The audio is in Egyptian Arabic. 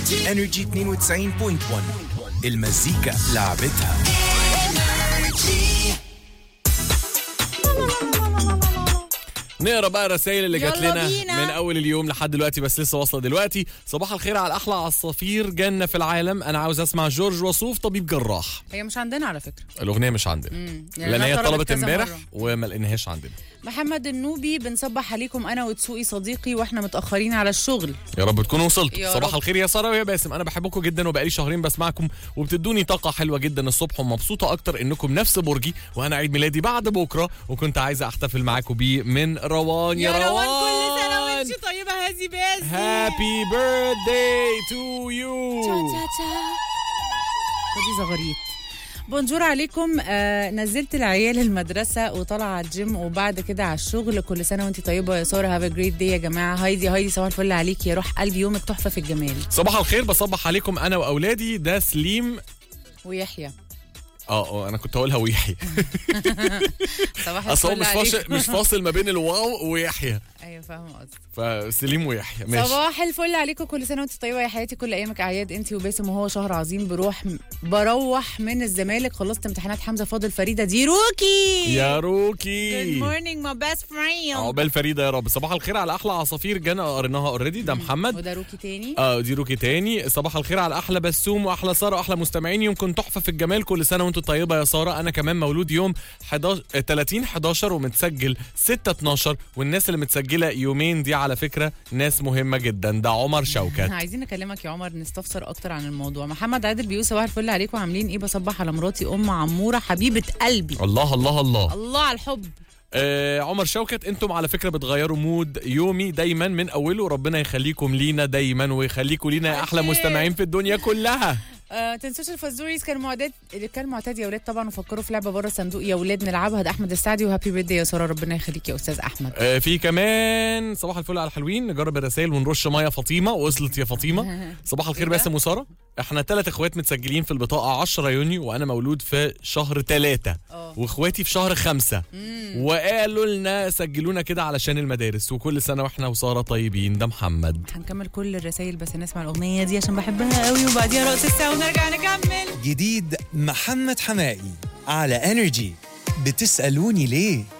انرجي 92.1 المزيكا لعبتها نقرا بقى الرسائل اللي جات يلا لنا بينا. من اول اليوم لحد دلوقتي بس لسه واصله دلوقتي صباح الخير على احلى عصافير جنه في العالم انا عاوز اسمع جورج وسوف طبيب جراح هي مش عندنا على فكره الاغنيه مش عندنا يعني لان أنا هي طلبت طلبت كذا امبارح مرة. وما لقيناهاش عندنا محمد النوبي بنصبح عليكم انا وتسوقي صديقي واحنا متاخرين على الشغل يا رب تكونوا وصلتوا يا صباح رب. الخير يا ساره ويا باسم انا بحبكم جدا وبقالي شهرين بسمعكم وبتدوني طاقه حلوه جدا الصبح ومبسوطه اكتر انكم نفس برجي وانا عيد ميلادي بعد بكره وكنت عايزه احتفل معاكم بيه من روان يا, روان كل سنه وانت طيبه هذه باسم هابي بيرثداي تو يو خدي زغاريت بونجور عليكم آه نزلت العيال المدرسة وطلع على الجيم وبعد كده على الشغل كل سنة وانت طيبة يا سارة هاف جريت دي يا جماعة هايدي هايدي صباح الفل عليك يا روح قلبي يومك تحفة في الجمال صباح الخير بصبح عليكم انا واولادي ده سليم ويحيى اه اه انا كنت هقولها ويحيى صباح اصل هو الفل مش عليك. فاصل مش فاصل ما بين الواو ويحيى ايوه فاهمة قصدي فسليم ويحيى ماشي صباح الفل عليكم كل سنه وانت طيبه يا حياتي كل ايامك اعياد انت وباسم وهو شهر عظيم بروح بروح من الزمالك خلصت امتحانات حمزه فاضل فريده دي روكي يا Good روكي morning my best friend عقبال فريده يا رب صباح الخير على احلى عصافير جانا قريناها اوريدي ده محمد وده روكي تاني اه دي روكي تاني صباح الخير على احلى بسوم واحلى ساره واحلى مستمعين يومكم تحفه في الجمال كل سنه وانتم طيبه يا ساره انا كمان مولود يوم 11 آه، 30 11 ومتسجل 6 12 والناس اللي متسجله يومين دي على فكره ناس مهمه جدا ده عمر شوكت عايزين نكلمك يا عمر نستفسر اكتر عن الموضوع محمد عادل بيقول صباح الفل عليكم عاملين ايه بصبح على مراتي ام عموره حبيبه قلبي الله الله الله الله على الحب آه عمر شوكت انتم على فكره بتغيروا مود يومي دايما من اوله ربنا يخليكم لينا دايما ويخليكم لينا يا احلى أكيد. مستمعين في الدنيا كلها آه تنسوش الفازوريز كان معتاد اللي كان معتاد يا اولاد طبعا وفكروا في لعبه بره الصندوق يا اولاد نلعبها ده احمد السعدي وهابي بيرثدي يا ساره ربنا يخليك يا استاذ احمد آه في كمان صباح الفل على الحلوين نجرب الرسائل ونرش ميه فاطمه وصلت يا فاطمه صباح الخير إيه ده؟ باسم وساره احنا ثلاث اخوات متسجلين في البطاقه 10 يونيو وانا مولود في شهر ثلاثة اه. واخواتي في شهر خمسة وقالوا لنا سجلونا كده علشان المدارس وكل سنه واحنا وساره طيبين ده محمد هنكمل كل الرسائل بس نسمع الاغنيه دي عشان بحبها قوي وبعديها رقص الساعه ونرجع نكمل جديد محمد حمائي على انرجي بتسألوني ليه